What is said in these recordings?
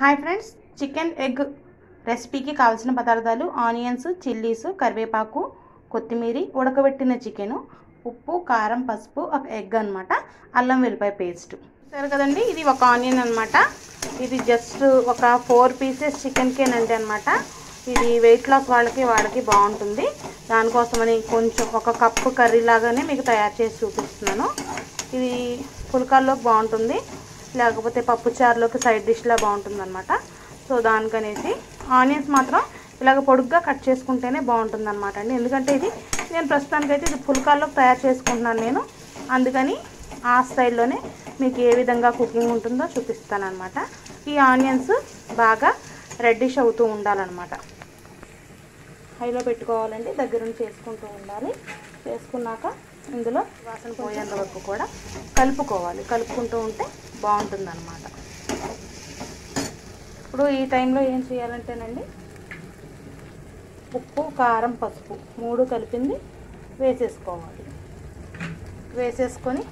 hi friends chicken egg రెసిపీకి కావాల్సిన పదార్థాలు ఆనియన్స్ చిల్లీస్ కరివేపాకు కొత్తిమీర ఉడకబెట్టిన చికెను ఉప్పు కారం పసుపు ఒక ఎగ్ అనమాట అల్లం వెల్లిపాయ పేస్ట్ సరే కదండి ఇది ఒక ఆనియన్ అనమాట ఇది జస్ట్ ఒక ఫోర్ పీసెస్ చికెన్కేనండి అనమాట ఇది వెయిట్ లాస్ వాళ్ళకి వాళ్ళకి బాగుంటుంది దానికోసమని కొంచెం ఒక కప్పు కర్రీ లాగానే మీకు తయారు చేసి చూపిస్తున్నాను ఇది పుల్కాల్లోకి బాగుంటుంది లేకపోతే పప్పు చారులోకి సైడ్ డిష్లా బాగుంటుంది అనమాట సో దానికనేసి ఆనియన్స్ మాత్రం ఇలాగ పొడుగ్గా కట్ చేసుకుంటేనే బాగుంటుంది అనమాట అండి ఎందుకంటే ఇది నేను ప్రస్తుతానికైతే ఇది పుల్కాల్లోకి తయారు చేసుకుంటున్నాను నేను అందుకని ఆ స్టైల్లోనే మీకు ఏ విధంగా కుకింగ్ ఉంటుందో చూపిస్తాను అనమాట ఈ ఆనియన్స్ బాగా రెడ్డిష్ అవుతూ ఉండాలన్నమాట హైలో పెట్టుకోవాలండి దగ్గర నుంచి చేసుకుంటూ ఉండాలి చేసుకున్నాక ఇందులో వాసన పోయేంత వరకు కూడా కలుపుకోవాలి కలుపుకుంటూ ఉంటే బాగుంటుంది అనమాట ఇప్పుడు ఈ టైంలో ఏం చేయాలంటేనండి ఉప్పు కారం పసుపు మూడు కలిపింది వేసేసుకోవాలి వేసేసుకొని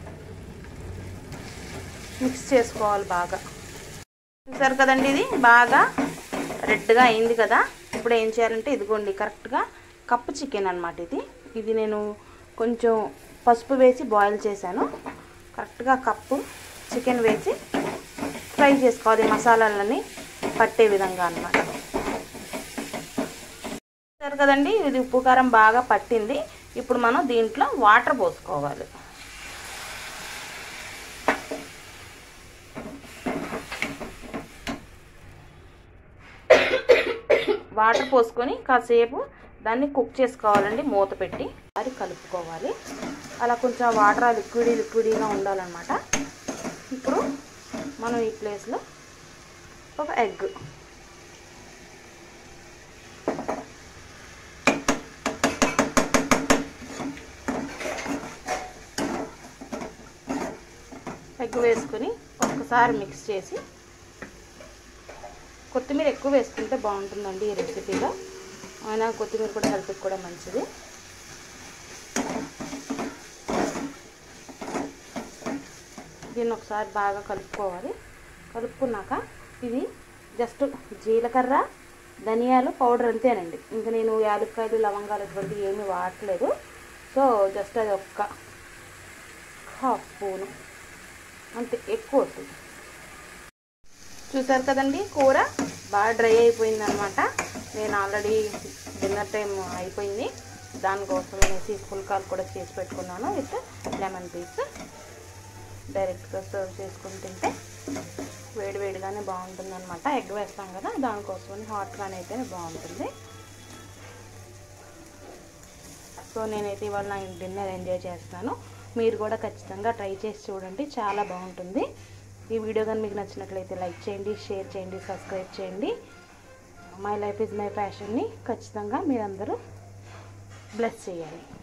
మిక్స్ చేసుకోవాలి బాగా చూసారు కదండి ఇది బాగా రెడ్గా అయింది కదా ఇప్పుడు ఏం చేయాలంటే ఇదిగోండి కరెక్ట్గా కప్పు చికెన్ అనమాట ఇది ఇది నేను కొంచెం పసుపు వేసి బాయిల్ చేశాను కరెక్ట్గా కప్పు చికెన్ వేసి ఫ్రై చేసుకోవాలి మసాలాలని పట్టే విధంగా అనమాట చూసారు కదండి ఇది ఉప్పు కారం బాగా పట్టింది ఇప్పుడు మనం దీంట్లో వాటర్ పోసుకోవాలి వాటర్ పోసుకొని కాసేపు దాన్ని కుక్ చేసుకోవాలండి మూత పెట్టి అది కలుపుకోవాలి అలా కొంచెం వాటర్ ఆ లిక్విడీ లిక్విడీగా ఉండాలన్నమాట ఇప్పుడు మనం ఈ ప్లేస్లో ఒక ఎగ్ ఎగ్ వేసుకొని ఒక్కసారి మిక్స్ చేసి కొత్తిమీర ఎక్కువ వేసుకుంటే బాగుంటుందండి ఈ రెసిపీలో అయినా కొత్తిమీర కూడా హెల్త్కి కూడా మంచిది దీన్ని ఒకసారి బాగా కలుపుకోవాలి కలుపుకున్నాక ఇది జస్ట్ జీలకర్ర ధనియాలు పౌడర్ అంతేనండి ఇంకా నేను యాలక్కాయలు లవంగాలు అటువంటి ఏమీ వాడట్లేదు సో జస్ట్ అది ఒక్క హాఫ్ స్పూను అంతే ఎక్కువ వస్తుంది చూసారు కదండి కూర బాగా డ్రై అయిపోయింది అనమాట నేను ఆల్రెడీ డిన్నర్ టైం అయిపోయింది దానికోసం అనేసి పుల్కాలు కూడా చేసి పెట్టుకున్నాను విత్ లెమన్ పీస్ డైరెక్ట్గా సర్వ్ చేసుకుని తింటే వేడివేడిగానే బాగుంటుంది అనమాట ఎగ్ వేస్తాం కదా దానికోసం హాట్గానే అయితేనే బాగుంటుంది సో నేనైతే ఇవాళ నా డిన్నర్ ఎంజాయ్ చేస్తాను మీరు కూడా ఖచ్చితంగా ట్రై చేసి చూడండి చాలా బాగుంటుంది ఈ వీడియో కానీ మీకు నచ్చినట్లయితే లైక్ చేయండి షేర్ చేయండి సబ్స్క్రైబ్ చేయండి మై లైఫ్ ఇస్ మై ఫ్యాషన్ని ఖచ్చితంగా మీరందరూ బ్లెస్ చేయాలి